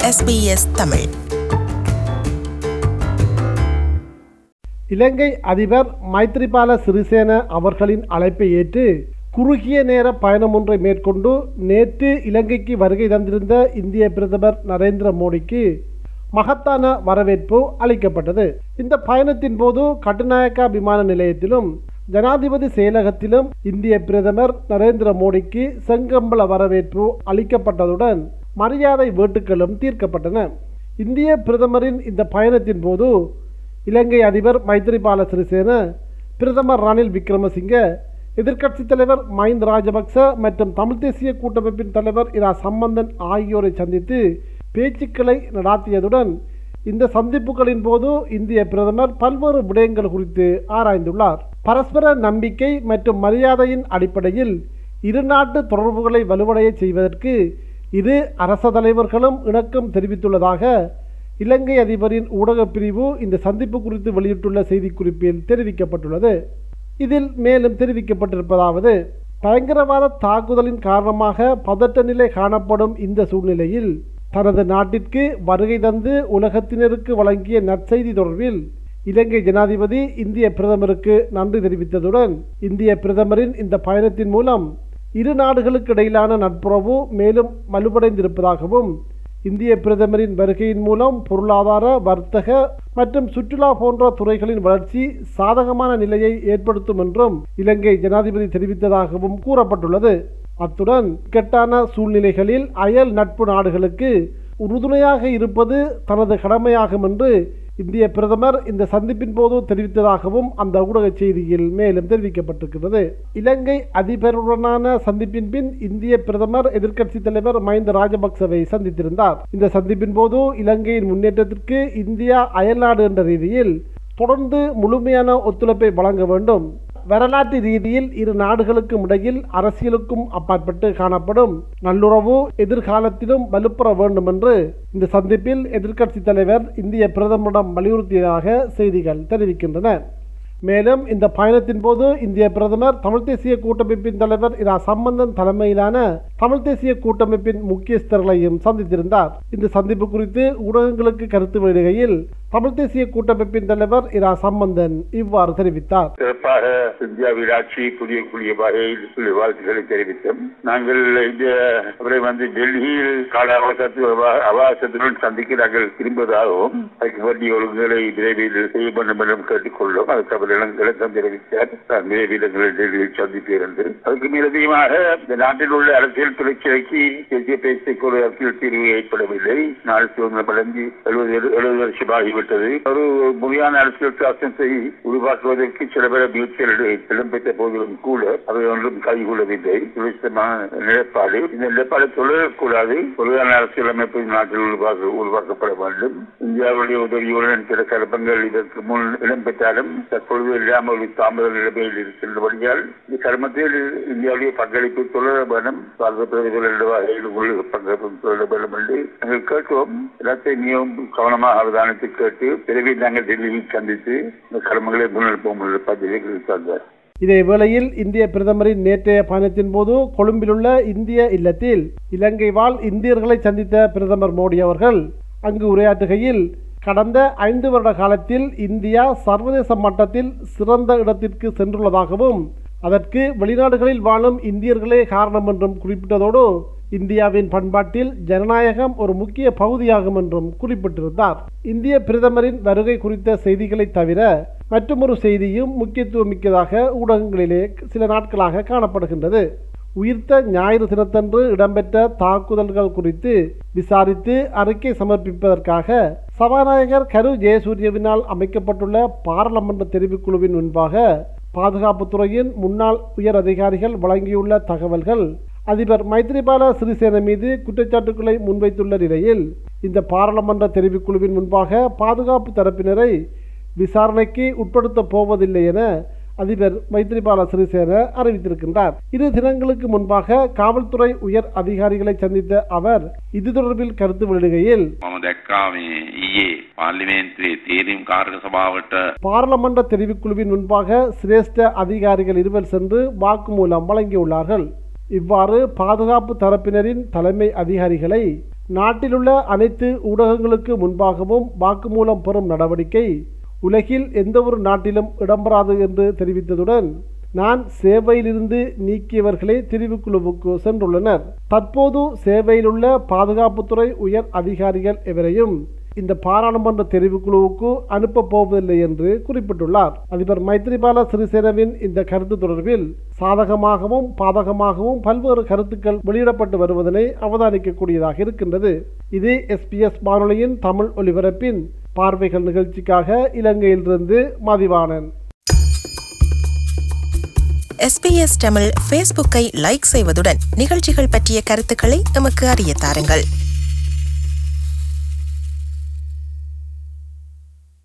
SBS Tamil இலங்கை அதிபர் மைத்ரிபால சிறிசேன அவர்களின் அழைப்பை ஏற்று குறுகிய நேர பயணம் ஒன்றை மேற்கொண்டு நேற்று இலங்கைக்கு வருகை தந்திருந்த இந்திய பிரதமர் நரேந்திர மோடிக்கு மகத்தான வரவேற்பு அளிக்கப்பட்டது இந்த பயணத்தின் போது கட்டுநாயக்கா விமான நிலையத்திலும் ஜனாதிபதி செயலகத்திலும் இந்திய பிரதமர் நரேந்திர மோடிக்கு செங்கம்பள வரவேற்பு அளிக்கப்பட்டதுடன் மரியாதை வேட்டுக்களும் தீர்க்கப்பட்டன இந்திய பிரதமரின் இந்த பயணத்தின் போது இலங்கை அதிபர் மைத்ரிபால சிறிசேன பிரதமர் ரணில் விக்ரமசிங்க எதிர்க்கட்சித் தலைவர் மஹிந்த ராஜபக்ச மற்றும் தமிழ் தேசிய கூட்டமைப்பின் தலைவர் இரா சம்பந்தன் ஆகியோரை சந்தித்து பேச்சுக்களை நடாத்தியதுடன் இந்த சந்திப்புகளின் போது இந்திய பிரதமர் பல்வேறு விடயங்கள் குறித்து ஆராய்ந்துள்ளார் பரஸ்பர நம்பிக்கை மற்றும் மரியாதையின் அடிப்படையில் இரு நாட்டு தொடர்புகளை வலுவடைய செய்வதற்கு இரு அரச தலைவர்களும் இணக்கம் தெரிவித்துள்ளதாக இலங்கை அதிபரின் ஊடகப் பிரிவு இந்த சந்திப்பு குறித்து வெளியிட்டுள்ள செய்திக்குறிப்பில் தெரிவிக்கப்பட்டுள்ளது இதில் மேலும் தெரிவிக்கப்பட்டிருப்பதாவது பயங்கரவாத தாக்குதலின் காரணமாக பதட்ட நிலை காணப்படும் இந்த சூழ்நிலையில் தனது நாட்டிற்கு வருகை தந்து உலகத்தினருக்கு வழங்கிய நற்செய்தி தொடர்பில் இலங்கை ஜனாதிபதி இந்திய பிரதமருக்கு நன்றி தெரிவித்ததுடன் இந்திய பிரதமரின் இந்த பயணத்தின் மூலம் இரு நாடுகளுக்கு இடையிலான நட்புறவு மேலும் வலுவடைந்திருப்பதாகவும் இந்திய பிரதமரின் வருகையின் மூலம் பொருளாதார வர்த்தக மற்றும் சுற்றுலா போன்ற துறைகளின் வளர்ச்சி சாதகமான நிலையை ஏற்படுத்தும் என்றும் இலங்கை ஜனாதிபதி தெரிவித்ததாகவும் கூறப்பட்டுள்ளது அத்துடன் இக்கட்டான சூழ்நிலைகளில் அயல் நட்பு நாடுகளுக்கு உறுதுணையாக இருப்பது தனது கடமையாகும் என்று இந்திய பிரதமர் இந்த சந்திப்பின் போது தெரிவித்ததாகவும் அந்த ஊடக செய்தியில் மேலும் தெரிவிக்கப்பட்டிருக்கிறது இலங்கை அதிபருடனான சந்திப்பின் பின் இந்திய பிரதமர் எதிர்க்கட்சித் தலைவர் மஹிந்த ராஜபக்சவை சந்தித்திருந்தார் இந்த சந்திப்பின் போது இலங்கையின் முன்னேற்றத்திற்கு இந்தியா அயல்நாடு என்ற ரீதியில் தொடர்ந்து முழுமையான ஒத்துழைப்பை வழங்க வேண்டும் வரலாற்று ரீதியில் இரு நாடுகளுக்கும் இடையில் அரசியலுக்கும் அப்பாற்பட்டு காணப்படும் நல்லுறவு எதிர்காலத்திலும் வலுப்பெற வேண்டும் என்று இந்த சந்திப்பில் எதிர்க்கட்சித் தலைவர் இந்திய பிரதமரிடம் வலியுறுத்தியதாக செய்திகள் தெரிவிக்கின்றன மேலும் இந்த பயணத்தின் போது இந்திய பிரதமர் தமிழ் தேசிய கூட்டமைப்பின் தலைவர் இரா சம்பந்தன் தலைமையிலான தமிழ் தேசிய கூட்டமைப்பின் முக்கியஸ்தர்களையும் சந்தித்திருந்தார் இந்த சந்திப்பு குறித்து ஊடகங்களுக்கு கருத்து வெளியிடுகையில் தமிழ் தேசிய கூட்டமைப்பின் தலைவர் இரா சம்பந்தன் இவ்வாறு தெரிவித்தார் சிறப்பாக இந்தியாவில் ஆட்சி புதிய புதிய வகையில் வாழ்த்துக்களை தெரிவித்தோம் நாங்கள் இந்த அவரை வந்து டெல்லியில் கால அவகாசத்து அவகாசத்துடன் சந்திக்க நாங்கள் திரும்புவதாகவும் அதுக்கு வேண்டிய ஒழுங்குகளை விரைவில் செய்ய வேண்டும் என்றும் கேட்டுக்கொள்ளும் அதுக்கு அவர் இளம் விளக்கம் தெரிவித்தார் நான் விரைவில் எங்களை டெல்லியில் சந்திப்பேன் என்று அதுக்கு மேலதிகமாக இந்த நாட்டில் உள்ள அரசியல் பிரச்சனைக்கு தேசிய பேச்சுக்கு ஒரு அரசியல் தீர்வு ஏற்படவில்லை நாள் சுதந்திரம் அடைந்து எழுபது எழுபது வருஷம் ஆகிவிட்டது ஒரு முறையான அரசியல் சாசனத்தை உருவாக்குவதற்கு சில பேர் முயற்சிகள் இடம்பெற்ற போதிலும் கூட அவை ஒன்றும் கைகூடவில்லை சுவிசமான நிலைப்பாடு இந்த நிலைப்பாடு தொடரக்கூடாது முறையான அரசியலமைப்பு நாட்டில் உருவாக்க உருவாக்கப்பட வேண்டும் இந்தியாவுடைய உதவியுடன் சில கருப்பங்கள் இதற்கு முன் இடம்பெற்றாலும் தற்பொழுது இல்லாமல் ஒரு தாமத நிலைமையில் இருக்கின்றபடியால் இந்த கர்மத்தில் இந்தியாவுடைய பங்களிப்பு தொடர வேண்டும் பாரத பிரதிகள் வகையில் உள்ள பங்களிப்பு தொடர வேண்டும் என்று நாங்கள் கேட்கிறோம் எல்லாத்தையும் மிகவும் கவனமாக அவதானித்து கேட்டு விரைவில் நாங்கள் டெல்லியில் சந்தித்து இந்த கடமைகளை முன்னெடுப்போம் என்று பதிலை தந்தார் இதே வேளையில் இந்திய பிரதமரின் நேற்றைய பயணத்தின் போது கொழும்பிலுள்ள இந்திய இல்லத்தில் இலங்கை வாழ் இந்தியர்களை சந்தித்த பிரதமர் மோடி அவர்கள் அங்கு உரையாற்றுகையில் கடந்த ஐந்து வருட காலத்தில் இந்தியா சர்வதேச மட்டத்தில் சிறந்த இடத்திற்கு சென்றுள்ளதாகவும் அதற்கு வெளிநாடுகளில் வாழும் இந்தியர்களே காரணம் என்றும் குறிப்பிட்டதோடு இந்தியாவின் பண்பாட்டில் ஜனநாயகம் ஒரு முக்கிய பகுதியாகும் என்றும் குறிப்பிட்டிருந்தார் இந்திய பிரதமரின் வருகை குறித்த செய்திகளை தவிர மற்றொரு செய்தியும் முக்கியத்துவம் மிக்கதாக ஊடகங்களிலே சில நாட்களாக காணப்படுகின்றது உயிர்த்த ஞாயிறு தினத்தன்று இடம்பெற்ற தாக்குதல்கள் குறித்து விசாரித்து அறிக்கை சமர்ப்பிப்பதற்காக சபாநாயகர் கரு ஜெயசூரியவினால் அமைக்கப்பட்டுள்ள பாராளுமன்ற தெரிவுக்குழுவின் முன்பாக பாதுகாப்புத்துறையின் முன்னாள் உயர் அதிகாரிகள் வழங்கியுள்ள தகவல்கள் அதிபர் மைத்ரிபால சிறிசேன மீது குற்றச்சாட்டுக்களை முன்வைத்துள்ள நிலையில் இந்த பாராளுமன்ற தெரிவுக்குழுவின் முன்பாக பாதுகாப்பு தரப்பினரை விசாரணைக்கு உட்படுத்தப் போவதில்லை என அதிபர் மைத்ரிபால சிறிசேன அறிவித்திருக்கின்றார் இரு தினங்களுக்கு முன்பாக காவல்துறை உயர் அதிகாரிகளை சந்தித்த அவர் இது தொடர்பில் கருத்து வெளியிடுகையில் මම දැක්කා මේ ඊයේ පාර්ලිමේන්තුවේ තේරීම් කාරක සභාවට பாராளுமன்ற தெரிவுக்குழுவின் முன்பாக சிரேஷ்ட அதிகாரிகள் இருவர் சென்று வாக்குமூலம் வழங்கியுள்ளார்கள் இவ்வாறு பாதுகாப்பு தரப்பினரின் தலைமை அதிகாரிகளை நாட்டிலுள்ள அனைத்து ஊடகங்களுக்கு முன்பாகவும் வாக்குமூலம் பெறும் நடவடிக்கை உலகில் எந்தவொரு நாட்டிலும் இடம்பெறாது என்று தெரிவித்ததுடன் நான் சேவையிலிருந்து நீக்கியவர்களே தெரிவுக்குழுவுக்கு சென்றுள்ளனர் தற்போது சேவையிலுள்ள பாதுகாப்புத்துறை உயர் அதிகாரிகள் எவரையும் இந்த பாராளுமன்ற தெரிவுக்குழுவுக்கு அனுப்பப் போவதில்லை என்று குறிப்பிட்டுள்ளார் அதிபர் மைத்ரிபால சிறிசேனவின் இந்த கருத்து தொடர்பில் சாதகமாகவும் பாதகமாகவும் பல்வேறு கருத்துக்கள் வெளியிடப்பட்டு வருவதனை அவதானிக்கக்கூடியதாக இருக்கின்றது இது எஸ்பிஎஸ் வானொலியின் தமிழ் ஒலிபரப்பின் பார்வைகள் நிகழ்ச்சிக்காக இலங்கையிலிருந்து மதிவானன் எஸ்பிஎஸ் தமிழ் ஃபேஸ்புக்கை லைக் செய்வதுடன் நிகழ்ச்சிகள் பற்றிய கருத்துக்களை எமக்கு அறிய தாருங்கள்